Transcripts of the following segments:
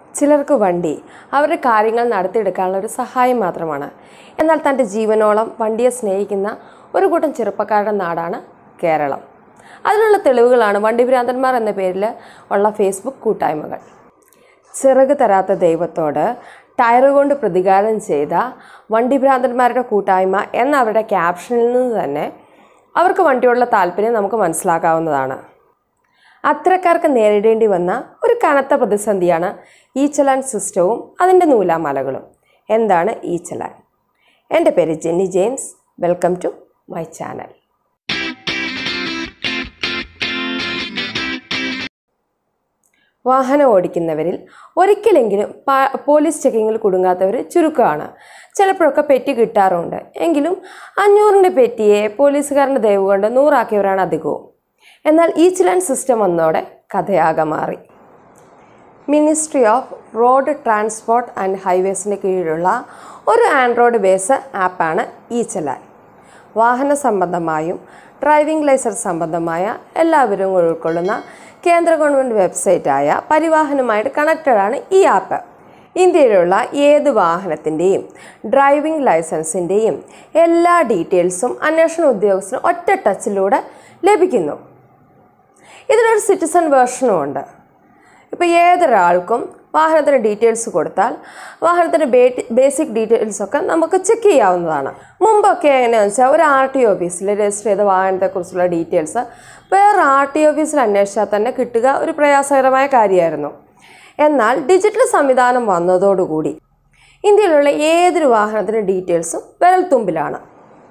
ചിലർക്ക് വണ്ടി അവരുടെ കാര്യങ്ങൾ നടത്തിയെടുക്കാനുള്ള ഒരു സഹായം മാത്രമാണ് എന്നാൽ തൻ്റെ ജീവനോളം വണ്ടിയെ സ്നേഹിക്കുന്ന ഒരു കൂട്ടം ചെറുപ്പക്കാരുടെ നാടാണ് കേരളം അതിനുള്ള തെളിവുകളാണ് വണ്ടി ഭ്രാന്തന്മാർ എന്ന പേരിൽ ഉള്ള ഫേസ്ബുക്ക് കൂട്ടായ്മകൾ ചിറക് തരാത്ത ദൈവത്തോട് ടയർ കൊണ്ട് പ്രതികാരം ചെയ്ത വണ്ടി ഭ്രാന്തന്മാരുടെ കൂട്ടായ്മ എന്ന അവരുടെ ക്യാപ്ഷനിൽ നിന്ന് തന്നെ അവർക്ക് വണ്ടിയോടുള്ള താല്പര്യം നമുക്ക് മനസ്സിലാക്കാവുന്നതാണ് അത്തരക്കാർക്ക് നേരിടേണ്ടി വന്ന ഒരു കനത്ത പ്രതിസന്ധിയാണ് ഈ ചലാൻ സിസ്റ്റവും അതിൻ്റെ നൂലാമലകളും എന്താണ് ഈ ചലാൻ എൻ്റെ പേര് Jenny James welcome to my channel വാഹനം ഓടിക്കുന്നവരിൽ ഒരിക്കലെങ്കിലും പ- പോലീസ് ചെക്കിങ്ങിൽ കുടുങ്ങാത്തവർ ചുരുക്കമാണ് ചിലപ്പോഴൊക്കെ പെറ്റി കിട്ടാറുണ്ട് എങ്കിലും അഞ്ഞൂറിൻ്റെ പെറ്റിയെ പോലീസുകാരൻ്റെ ദയവ് കൊണ്ട് നൂറാക്കിയവരാണ് അധികവും എന്നാൽ ഈ ചിലൻ സിസ്റ്റം വന്നതോടെ കഥയാകെ മാറി ministry of road transport and ഹൈവേസിന് കീഴിലുള്ള ഒരു ആൻഡ്രോയിഡ് ബേസ് ആപ്പാണ് ഈ ചലാൻ വാഹന സംബന്ധമായും ഡ്രൈവിംഗ് ലൈസൻസ് സംബന്ധമായ എല്ലാ വിവരങ്ങളും ഉൾക്കൊള്ളുന്ന കേന്ദ്ര ഗവൺമെൻറ് വെബ്സൈറ്റായ പരിവാഹനുമായിട്ട് കണക്റ്റഡ് ആണ് ഈ ആപ്പ് ഇന്ത്യയിലുള്ള ഏത് വാഹനത്തിൻ്റെയും ഡ്രൈവിംഗ് ലൈസൻസിൻ്റെയും എല്ലാ ഡീറ്റെയിൽസും അന്വേഷണ ഉദ്യോഗസ്ഥന് ഒറ്റ ടച്ചിലൂടെ ലഭിക്കുന്നു ഇതിനൊരു സിറ്റിസൺ വേർഷനും ഉണ്ട് ഇപ്പോൾ ഏതൊരാൾക്കും വാഹനത്തിൻ്റെ ഡീറ്റെയിൽസ് കൊടുത്താൽ വാഹനത്തിൻ്റെ ബേസിക് ഡീറ്റെയിൽസ് ഒക്കെ നമുക്ക് ചെക്ക് ചെയ്യാവുന്നതാണ് മുമ്പൊക്കെ എങ്ങനെയാണെന്ന് വെച്ചാൽ ഒരു ആർ ടി ഓഫീസിൽ രജിസ്റ്റർ ചെയ്ത വാഹനത്തെക്കുറിച്ചുള്ള ഡീറ്റെയിൽസ് വേറെ ആർ ടി ഓഫീസിൽ അന്വേഷിച്ചാൽ തന്നെ കിട്ടുക ഒരു പ്രയാസകരമായ കാര്യമായിരുന്നു എന്നാൽ ഡിജിറ്റൽ സംവിധാനം വന്നതോടുകൂടി ഇന്ത്യയിലുള്ള ഏതൊരു വാഹനത്തിൻ്റെ ഡീറ്റെയിൽസും വിരൽത്തുമ്പിലാണ്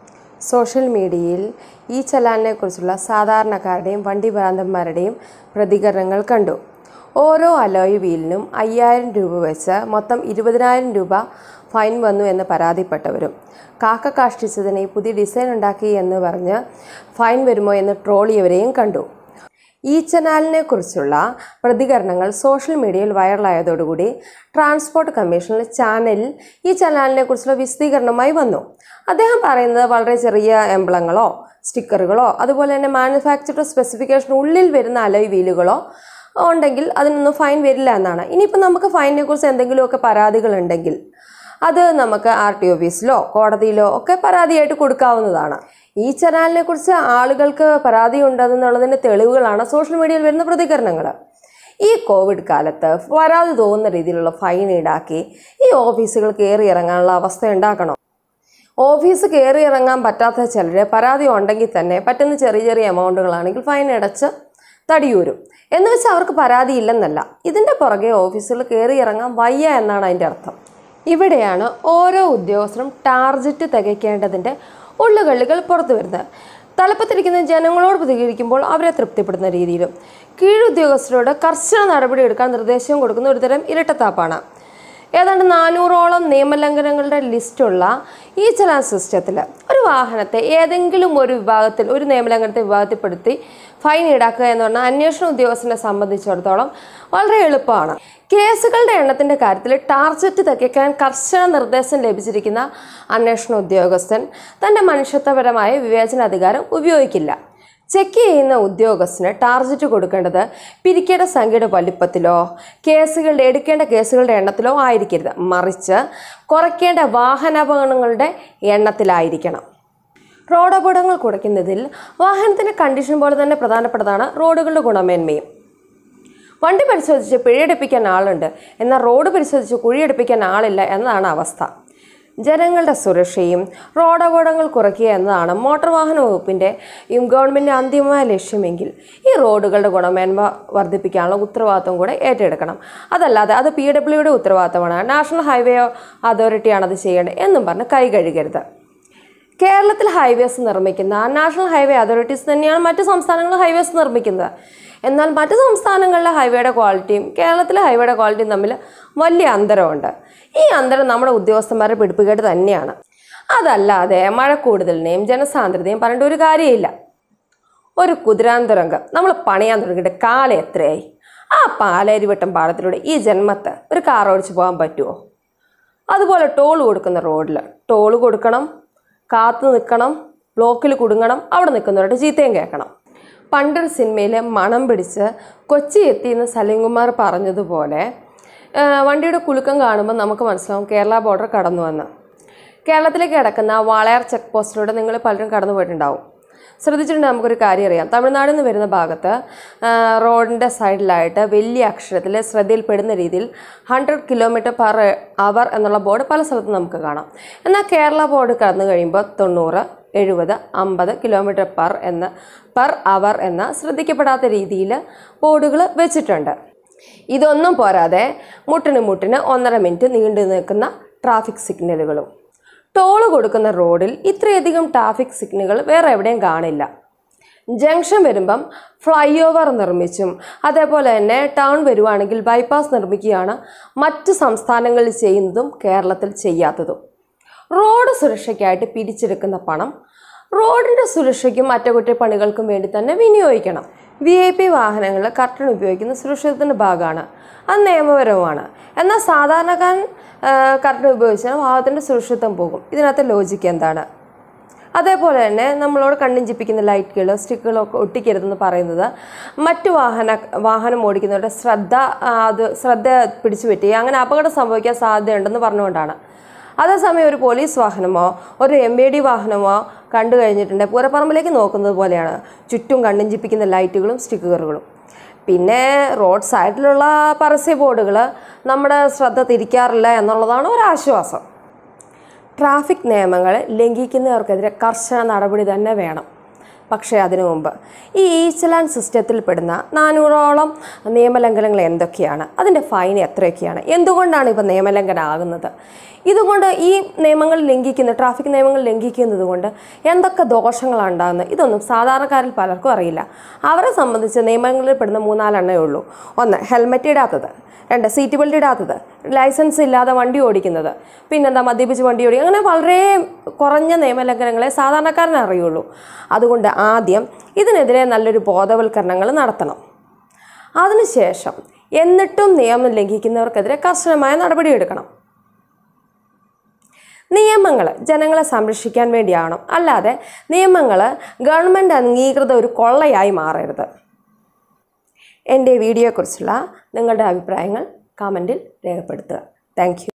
സോഷ്യൽ മീഡിയയിൽ ഈ ചലാനിനെ കുറിച്ചുള്ള സാധാരണക്കാരുടെയും വണ്ടി ഭ്രാന്തന്മാരുടെയും പ്രതികരണങ്ങൾ കണ്ടു ഓരോ അലോയ് വീലിനും അയ്യായിരം രൂപ വെച്ച് മൊത്തം ഇരുപതിനായിരം രൂപ ഫൈൻ വന്നു എന്ന് പരാതിപ്പെട്ടവരും കാക്ക കാഷ്ടിച്ചതിന് ഈ പുതിയ ഡിസൈൻ ഉണ്ടാക്കി എന്ന് പറഞ്ഞ് ഫൈൻ വരുമോ എന്ന് ട്രോളിയവരെയും കണ്ടു ഈ ചാനലിനെ കുറിച്ചുള്ള പ്രതികരണങ്ങൾ സോഷ്യൽ മീഡിയയിൽ വൈറലായതോടുകൂടി ട്രാൻസ്പോർട്ട് കമ്മീഷണൽ ചാനലിൽ ഈ ചാനലിനെ കുറിച്ചുള്ള വിശദീകരണമായി വന്നു അദ്ദേഹം പറയുന്നത് വളരെ ചെറിയ എംബ്ലങ്ങളോ സ്റ്റിക്കറുകളോ അതുപോലെ തന്നെ മാനുഫാക്ചർ സ്പെസിഫിക്കേഷൻ ഉള്ളിൽ വരുന്ന അലോയ് വീലുകളോ ഉണ്ടെങ്കിൽ അതിനൊന്നും ഫൈൻ വരില്ല എന്നാണ് ഇനിയിപ്പോൾ നമുക്ക് ഫൈനിനെ കുറിച്ച് എന്തെങ്കിലുമൊക്കെ പരാതികളുണ്ടെങ്കിൽ അത് നമുക്ക് ആർ ടി ഓഫീസിലോ കോടതിയിലോ ഒക്കെ പരാതിയായിട്ട് കൊടുക്കാവുന്നതാണ് ഈ ചാനലിനെ കുറിച്ച് ആളുകൾക്ക് പരാതി ഉണ്ടെന്നുള്ളതിൻ്റെ തെളിവുകളാണ് സോഷ്യൽ മീഡിയയിൽ വരുന്ന പ്രതികരണങ്ങൾ ഈ കോവിഡ് കാലത്ത് വരാതെ തോന്നുന്ന രീതിയിലുള്ള ഫൈൻ ഈടാക്കി ഈ ഓഫീസുകൾ കയറി ഇറങ്ങാനുള്ള അവസ്ഥ ഉണ്ടാക്കണം ഓഫീസ് കയറി ഇറങ്ങാൻ പറ്റാത്ത ചിലർ പരാതി ഉണ്ടെങ്കിൽ തന്നെ പറ്റുന്ന ചെറിയ ചെറിയ എമൗണ്ടുകളാണെങ്കിൽ ഫൈൻ അടച്ച് തടിയൂരും എന്ന് വെച്ചാൽ അവർക്ക് പരാതി ഇല്ലെന്നല്ല ഇതിൻ്റെ പുറകെ ഓഫീസുകൾ കയറി ഇറങ്ങാൻ വയ്യ എന്നാണ് അതിൻ്റെ അർത്ഥം ഇവിടെയാണ് ഓരോ ഉദ്യോഗസ്ഥരും ടാർജറ്റ് തികയ്ക്കേണ്ടതിൻ്റെ ഉള്ളുകള്ളികൾ പുറത്തു വരുന്നത് തലപ്പത്തിരിക്കുന്ന ജനങ്ങളോട് പ്രതികരിക്കുമ്പോൾ അവരെ തൃപ്തിപ്പെടുന്ന രീതിയിലും കീഴുദ്യോഗസ്ഥരോട് കർശന നടപടി എടുക്കാൻ നിർദ്ദേശവും കൊടുക്കുന്ന ഒരുതരം ഇരട്ടത്താപ്പാണ് ഏതാണ്ട് നാനൂറോളം നിയമലംഘനങ്ങളുടെ ലിസ്റ്റുള്ള ഈ ചലാൻ സിസ്റ്റത്തിൽ ഒരു വാഹനത്തെ ഏതെങ്കിലും ഒരു വിഭാഗത്തിൽ ഒരു നിയമലംഘനത്തെ വിഭാഗത്തിൽപ്പെടുത്തി ഫൈൻ ഈടാക്കുക എന്ന് പറഞ്ഞാൽ അന്വേഷണ ഉദ്യോഗസ്ഥനെ സംബന്ധിച്ചിടത്തോളം വളരെ എളുപ്പമാണ് കേസുകളുടെ എണ്ണത്തിൻ്റെ കാര്യത്തിൽ ടാർജറ്റ് തെറ്റിക്കാൻ കർശന നിർദ്ദേശം ലഭിച്ചിരിക്കുന്ന അന്വേഷണ ഉദ്യോഗസ്ഥൻ തൻ്റെ മനുഷ്യത്വപരമായ വിവേചനാധികാരം ഉപയോഗിക്കില്ല ചെക്ക് ചെയ്യുന്ന ഉദ്യോഗസ്ഥന് ടാർജറ്റ് കൊടുക്കേണ്ടത് പിരിക്കേണ്ട സംഖ്യയുടെ വലിപ്പത്തിലോ കേസുകളുടെ എടുക്കേണ്ട കേസുകളുടെ എണ്ണത്തിലോ ആയിരിക്കരുത് മറിച്ച് കുറയ്ക്കേണ്ട വാഹനാപകടങ്ങളുടെ എണ്ണത്തിലായിരിക്കണം റോഡ് അപകടങ്ങൾ കുറയ്ക്കുന്നതിൽ വാഹനത്തിൻ്റെ കണ്ടീഷൻ പോലെ തന്നെ പ്രധാനപ്പെട്ടതാണ് റോഡുകളുടെ ഗുണമേന്മയും വണ്ടി പരിശോധിച്ച് പിഴയടുപ്പിക്കാൻ ആളുണ്ട് എന്നാൽ റോഡ് പരിശോധിച്ച് കുഴിയടുപ്പിക്കാൻ ആളില്ല എന്നതാണ് അവസ്ഥ ജനങ്ങളുടെ സുരക്ഷയും റോഡ് അപകടങ്ങൾ കുറയ്ക്കുക എന്നതാണ് മോട്ടോർ വാഹന വകുപ്പിൻ്റെ ഈ ഗവൺമെൻറ് അന്തിമമായ ലക്ഷ്യമെങ്കിൽ ഈ റോഡുകളുടെ ഗുണമേന്മ വർദ്ധിപ്പിക്കാനുള്ള ഉത്തരവാദിത്വം കൂടെ ഏറ്റെടുക്കണം അതല്ലാതെ അത് പി ഡബ്ല്യുയുടെ ഉത്തരവാദിത്തമാണ് നാഷണൽ ഹൈവേ അതോറിറ്റിയാണ് അത് ചെയ്യേണ്ടത് എന്നും പറഞ്ഞ് കൈ കഴുകരുത് കേരളത്തിൽ ഹൈവേസ് നിർമ്മിക്കുന്ന നാഷണൽ ഹൈവേ അതോറിറ്റീസ് തന്നെയാണ് മറ്റ് സംസ്ഥാനങ്ങളിൽ ഹൈവേസ് നിർമ്മിക്കുന്നത് എന്നാൽ മറ്റ് സംസ്ഥാനങ്ങളിലെ ഹൈവേയുടെ ക്വാളിറ്റിയും കേരളത്തിലെ ഹൈവേയുടെ ക്വാളിറ്റിയും തമ്മിൽ വലിയ അന്തരമുണ്ട് ഈ അന്തരം നമ്മുടെ ഉദ്യോഗസ്ഥന്മാരുടെ പിടിപ്പുകേട് തന്നെയാണ് അതല്ലാതെ മഴ കൂടുതലിനെയും ജനസാന്ദ്രതയും പറഞ്ഞിട്ട് ഒരു കാര്യമില്ല ഒരു കുതിരാൻ തുരങ്കം നമ്മൾ പണിയാൻ തുടങ്ങിയിട്ട് കാലം എത്രയായി ആ പാലേരിവട്ടം പാടത്തിലൂടെ ഈ ജന്മത്ത് ഒരു കാർ ഓടിച്ച് പോകാൻ പറ്റുമോ അതുപോലെ ടോൾ കൊടുക്കുന്ന റോഡിൽ ടോൾ കൊടുക്കണം കാത്തു നിൽക്കണം ബ്ലോക്കിൽ കുടുങ്ങണം അവിടെ നിൽക്കുന്നവരുടെ ചീത്തയും കേൾക്കണം പണ്ടൊരു സിനിമയിൽ മണം പിടിച്ച് കൊച്ചി എത്തിയെന്ന് സലീംകുമാർ പറഞ്ഞതുപോലെ ആ, വണ്ടിയുടെ കുലുക്കം കാണുമ്പോൾ നമുക്ക് മനസ്സിലാവും കേരള ബോർഡർ കടന്നു വന്ന് കേരളത്തിലേക്ക് കിടക്കുന്ന വാളയാർ ചെക്ക് പോസ്റ്റിലൂടെ നിങ്ങൾ പലരും കടന്നു പോയിട്ടുണ്ടാവും ശ്രദ്ധിച്ചിട്ടുണ്ടെങ്കിൽ നമുക്കൊരു കാര്യം അറിയാം തമിഴ്നാട്ടിൽ നിന്ന് വരുന്ന ഭാഗത്ത് ആ, റോഡിൻ്റെ സൈഡിലായിട്ട് വലിയ അക്ഷരത്തിൽ ശ്രദ്ധയിൽപ്പെടുന്ന രീതിയിൽ ഹൺഡ്രഡ് കിലോമീറ്റർ പെർ അവർ എന്നുള്ള ബോർഡ് പല സ്ഥലത്തും നമുക്ക് കാണാം എന്നാൽ കേരള ബോർഡ് കടന്നു കഴിയുമ്പോൾ തൊണ്ണൂറ് എഴുപത് അമ്പത് കിലോമീറ്റർ പെർ എന്ന പെർ അവർ എന്ന ശ്രദ്ധിക്കപ്പെടാത്ത രീതിയിൽ ബോർഡുകൾ വെച്ചിട്ടുണ്ട് ഇതൊന്നും പോരാതെ മുട്ടിന് മുട്ടിന് ഒന്നര മിനിറ്റ് നീണ്ടു നിൽക്കുന്ന ട്രാഫിക് സിഗ്നലുകളും ടോള് കൊടുക്കുന്ന റോഡിൽ ഇത്രയധികം ട്രാഫിക് സിഗ്നലുകൾ വേറെ എവിടെയും കാണില്ല ജംഗ്ഷൻ വരുമ്പം ഫ്ലൈ ഓവർ നിർമ്മിച്ചും അതേപോലെ തന്നെ ടൗൺ വരുവാണെങ്കിൽ ബൈപ്പാസ് നിർമ്മിക്കുകയാണ് മറ്റ് സംസ്ഥാനങ്ങളിൽ ചെയ്യുന്നതും കേരളത്തിൽ ചെയ്യാത്തതും റോഡ് സുരക്ഷയ്ക്കായിട്ട് പിരിച്ചെടുക്കുന്ന പണം റോഡിൻ്റെ സുരക്ഷയ്ക്കും അറ്റകുറ്റപ്പണികൾക്കും വേണ്ടി തന്നെ വിനിയോഗിക്കണം വി ഐ പി വാഹനങ്ങൾ കർട്ടൺ ഉപയോഗിക്കുന്ന സുരക്ഷിതത്തിൻ്റെ ഭാഗമാണ് അത് നിയമപരവുമാണ് എന്നാൽ സാധാരണക്കാരൻ കർട്ടൺ ഉപയോഗിച്ചാൽ വാഹനത്തിൻ്റെ സുരക്ഷിതത്വം പോകും ഇതിനകത്തെ ലോജിക്ക് എന്താണ് അതേപോലെ തന്നെ നമ്മളോട് കണ്ണിഞ്ചിപ്പിക്കുന്ന ലൈറ്റുകൾ സ്റ്റിക്കുകളോ ഒക്കെ ഒട്ടിക്കരുതെന്ന് പറയുന്നത് മറ്റു വാഹന വാഹനം ഓടിക്കുന്നവരുടെ ശ്രദ്ധ ആ, അത് ശ്രദ്ധ പിടിച്ചു പറ്റി അങ്ങനെ അപകടം സംഭവിക്കാൻ സാധ്യതയുണ്ടെന്ന് പറഞ്ഞുകൊണ്ടാണ് അതേസമയം ഒരു പോലീസ് വാഹനമോ ഒരു എം എ ഡി വാഹനമോ കണ്ടു കഴിഞ്ഞിട്ടുണ്ടെങ്കിൽ പൂരപ്പറമ്പിലേക്ക് നോക്കുന്നത് പോലെയാണ് ചുറ്റും കണ്ണിഞ്ചിപ്പിക്കുന്ന ലൈറ്റുകളും സ്റ്റിക്കറുകളും പിന്നെ റോഡ് സൈഡിലുള്ള പരസ്യ ബോർഡുകൾ നമ്മുടെ ശ്രദ്ധ തിരിക്കാറില്ല എന്നുള്ളതാണ് ഒരാശ്വാസം ട്രാഫിക് നിയമങ്ങൾ ലംഘിക്കുന്നവർക്കെതിരെ കർശന നടപടി തന്നെ വേണം പക്ഷേ അതിനു മുമ്പ് ഈ ഈച്ചലാൻ സിസ്റ്റത്തിൽ പെടുന്ന നാനൂറോളം നിയമലംഘനങ്ങൾ എന്തൊക്കെയാണ് അതിൻ്റെ ഫൈൻ എത്രയൊക്കെയാണ് എന്തുകൊണ്ടാണ് ഇപ്പോൾ നിയമലംഘനം ആകുന്നത് ഇതുകൊണ്ട് ഈ നിയമങ്ങൾ ലംഘിക്കുന്ന ട്രാഫിക് നിയമങ്ങൾ ലംഘിക്കുന്നത് കൊണ്ട് എന്തൊക്കെ ദോഷങ്ങളാണ് ഉണ്ടാകുന്നത് ഇതൊന്നും സാധാരണക്കാരിൽ പലർക്കും അറിയില്ല അവരെ സംബന്ധിച്ച് നിയമങ്ങളിൽ പെടുന്ന മൂന്നാലെണ്ണേ ഉള്ളൂ ഒന്ന് ഹെൽമെറ്റ് ഇടാത്തത് രണ്ട് സീറ്റ് ബെൽറ്റ് ഇടാത്തത് ലൈസൻസ് ഇല്ലാതെ വണ്ടി ഓടിക്കുന്നത് പിന്നെന്താ മദ്യപിച്ച് വണ്ടി ഓടിക്കുക അങ്ങനെ വളരെ കുറഞ്ഞ നിയമലംഘനങ്ങളെ സാധാരണക്കാരനെ അറിയുള്ളൂ അതുകൊണ്ട് ആദ്യം ഇതിനെതിരെ നല്ലൊരു ബോധവൽക്കരണങ്ങൾ നടത്തണം അതിനുശേഷം എന്നിട്ടും നിയമം ലംഘിക്കുന്നവർക്കെതിരെ കർശനമായ നടപടിയെടുക്കണം നിയമങ്ങൾ ജനങ്ങളെ സംരക്ഷിക്കാൻ വേണ്ടിയാണ് അല്ലാതെ നിയമങ്ങൾ ഗവൺമെൻറ് അംഗീകൃത ഒരു കൊള്ളയായി മാറരുത് എൻ്റെ വീഡിയോയെക്കുറിച്ചുള്ള നിങ്ങളുടെ അഭിപ്രായങ്ങൾ കമൻറ്റിൽ രേഖപ്പെടുത്തുക താങ്ക്